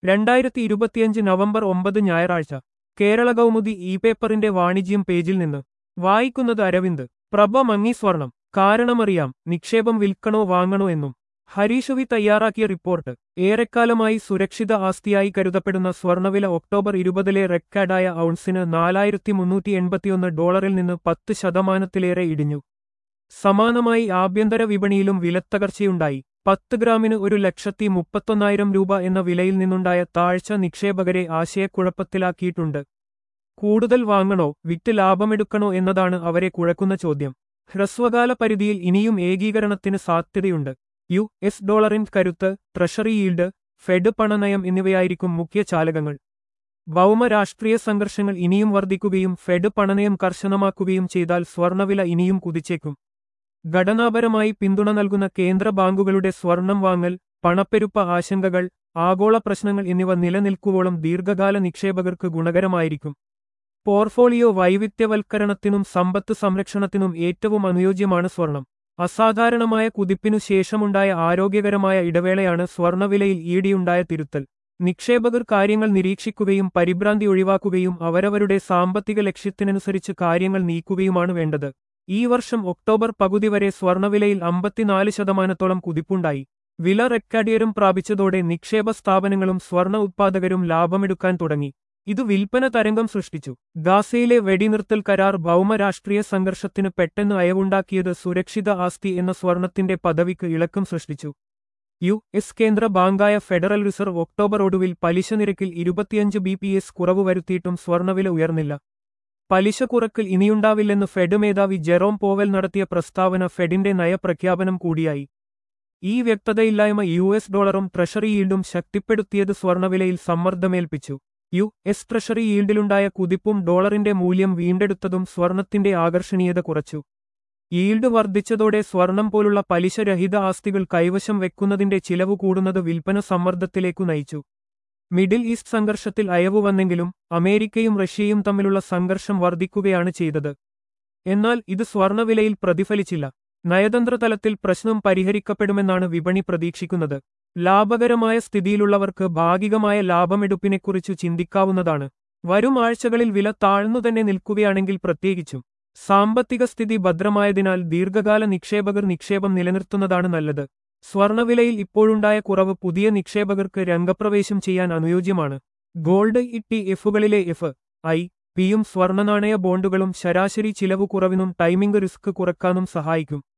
രണ്ടായിരത്തി ഇരുപത്തിയഞ്ച് നവംബർ ഒമ്പത് ഞായറാഴ്ച കേരള കൗമുദി ഇ പേപ്പറിന്റെ വാണിജ്യം പേജിൽ നിന്ന് വായിക്കുന്നത് അരവിന്ദ് പ്രഭ മങ്ങി സ്വർണം കാരണമറിയാം നിക്ഷേപം വിൽക്കണോ വാങ്ങണോ എന്നും ഹരീഷ് വി തയ്യാറാക്കിയ റിപ്പോർട്ട് ഏറെക്കാലമായി സുരക്ഷിത ആസ്തിയായി കരുതപ്പെടുന്ന സ്വർണവില ഒക്ടോബർ ഇരുപതിലെ റെക്കോർഡായ ഔൺസിന് നാലായിരത്തി മുന്നൂറ്റി എൺപത്തിയൊന്ന് ഡോളറിൽ നിന്ന് പത്ത് ശതമാനത്തിലേറെ ഇടിഞ്ഞു സമാനമായി ആഭ്യന്തര വിപണിയിലും വിലത്തകർച്ചയുണ്ടായി പത്ത് ഗ്രാമിന് ഒരു ലക്ഷത്തി മുപ്പത്തൊന്നായിരം രൂപ എന്ന വിലയിൽ നിന്നുണ്ടായ താഴ്ച നിക്ഷേപകരെ ആശയക്കുഴപ്പത്തിലാക്കിയിട്ടുണ്ട് കൂടുതൽ വാങ്ങണോ വിറ്റ് ലാഭമെടുക്കണോ എന്നതാണ് അവരെ കുഴക്കുന്ന ചോദ്യം ഹ്രസ്വകാല പരിധിയിൽ ഇനിയും ഏകീകരണത്തിന് സാധ്യതയുണ്ട് യു എസ് ഡോളറിൻ കരുത്ത് ട്രഷറി ഈൽഡ് ഫെഡ് പണനയം എന്നിവയായിരിക്കും മുഖ്യ ചാലകങ്ങൾ ഭൗമ രാഷ്ട്രീയ സംഘർഷങ്ങൾ ഇനിയും വർദ്ധിക്കുകയും ഫെഡ് പണനയം കർശനമാക്കുകയും ചെയ്താൽ സ്വർണവില ഇനിയും കുതിച്ചേക്കും ഘടനാപരമായി പിന്തുണ നൽകുന്ന കേന്ദ്ര ബാങ്കുകളുടെ സ്വർണം വാങ്ങൽ പണപ്പെരുപ്പ ആശങ്കകൾ ആഗോള പ്രശ്നങ്ങൾ എന്നിവ നിലനിൽക്കുവോളം ദീർഘകാല നിക്ഷേപകർക്ക് ഗുണകരമായിരിക്കും പോർട്ട്ഫോളിയോ വൈവിധ്യവൽക്കരണത്തിനും സമ്പത്ത് സംരക്ഷണത്തിനും ഏറ്റവും അനുയോജ്യമാണ് സ്വർണം അസാധാരണമായ കുതിപ്പിനു ശേഷമുണ്ടായ ആരോഗ്യകരമായ ഇടവേളയാണ് സ്വർണവിലയിൽ ഈടിയുണ്ടായ തിരുത്തൽ നിക്ഷേപകർ കാര്യങ്ങൾ നിരീക്ഷിക്കുകയും പരിഭ്രാന്തി ഒഴിവാക്കുകയും അവരവരുടെ സാമ്പത്തിക ലക്ഷ്യത്തിനനുസരിച്ച് കാര്യങ്ങൾ നീക്കുകയുമാണ് വേണ്ടത് ഈ വർഷം ഒക്ടോബർ പകുതി വരെ സ്വർണവിലയിൽ അമ്പത്തിനാല് ശതമാനത്തോളം കുതിപ്പുണ്ടായി വില റെക്കോർഡിയറും പ്രാപിച്ചതോടെ നിക്ഷേപ സ്ഥാപനങ്ങളും സ്വർണ ഉത്പാദകരും ലാഭമെടുക്കാൻ തുടങ്ങി ഇത് വിൽപ്പന തരംഗം സൃഷ്ടിച്ചു ഗാസയിലെ വെടിനിർത്തൽ കരാർ ഭൗമരാഷ്ട്രീയ സംഘർഷത്തിന് പെട്ടെന്ന് അയവുണ്ടാക്കിയത് സുരക്ഷിത ആസ്തി എന്ന സ്വർണത്തിന്റെ പദവിക്ക് ഇളക്കം സൃഷ്ടിച്ചു യു എസ് കേന്ദ്ര ബാങ്കായ ഫെഡറൽ റിസർവ് ഒക്ടോബർ ഒടുവിൽ പലിശ നിരക്കിൽ ഇരുപത്തിയഞ്ച് ബി പി എസ് കുറവ് വരുത്തിയിട്ടും സ്വർണവില ഉയർന്നില്ല പലിശ കുറക്കൽ ഇനിയുണ്ടാവില്ലെന്ന് ഫെഡ് മേധാവി ജെറോം പോവൽ നടത്തിയ പ്രസ്താവന ഫെഡിന്റെ നയപ്രഖ്യാപനം കൂടിയായി ഈ വ്യക്തതയില്ലായ്മ യു എസ് ഡോളറും ട്രഷറി ഈൽഡും ശക്തിപ്പെടുത്തിയത് സ്വർണവിലയിൽ സമ്മർദ്ദമേൽപ്പിച്ചു യു എസ് ട്രഷറി ഈൽഡിലുണ്ടായ കുതിപ്പും ഡോളറിന്റെ മൂല്യം വീണ്ടെടുത്തതും സ്വർണത്തിന്റെ ആകർഷണീയത കുറച്ചു ഈൽഡ് വർദ്ധിച്ചതോടെ സ്വർണം പോലുള്ള പലിശരഹിത ആസ്തികൾ കൈവശം വെക്കുന്നതിന്റെ ചിലവ് കൂടുന്നത് വിൽപ്പന സമ്മർദ്ദത്തിലേക്കു നയിച്ചു മിഡിൽ ഈസ്റ്റ് സംഘർഷത്തിൽ അയവു വന്നെങ്കിലും അമേരിക്കയും റഷ്യയും തമ്മിലുള്ള സംഘർഷം വർദ്ധിക്കുകയാണ് ചെയ്തത് എന്നാൽ ഇത് സ്വർണവിലയിൽ പ്രതിഫലിച്ചില്ല നയതന്ത്ര തലത്തിൽ പ്രശ്നം പരിഹരിക്കപ്പെടുമെന്നാണ് വിപണി പ്രതീക്ഷിക്കുന്നത് ലാഭകരമായ സ്ഥിതിയിലുള്ളവർക്ക് ഭാഗികമായ ലാഭമെടുപ്പിനെക്കുറിച്ചു ചിന്തിക്കാവുന്നതാണ് വരും ആഴ്ചകളിൽ വില താഴ്ന്നുതന്നെ നിൽക്കുകയാണെങ്കിൽ പ്രത്യേകിച്ചും സാമ്പത്തിക സ്ഥിതി ഭദ്രമായതിനാൽ ദീർഘകാല നിക്ഷേപകർ നിക്ഷേപം നിലനിർത്തുന്നതാണ് നല്ലത് സ്വർണവിലയിൽ ഇപ്പോഴുണ്ടായ കുറവ് പുതിയ നിക്ഷേപകർക്ക് രംഗപ്രവേശം ചെയ്യാൻ അനുയോജ്യമാണ് ഗോൾഡ് ഇ ടി എഫുകളിലെ എഫ് ഐ പിയും സ്വർണനാണയ ബോണ്ടുകളും ശരാശരി ചിലവ് കുറവിനും ടൈമിംഗ് റിസ്ക് കുറക്കാനും സഹായിക്കും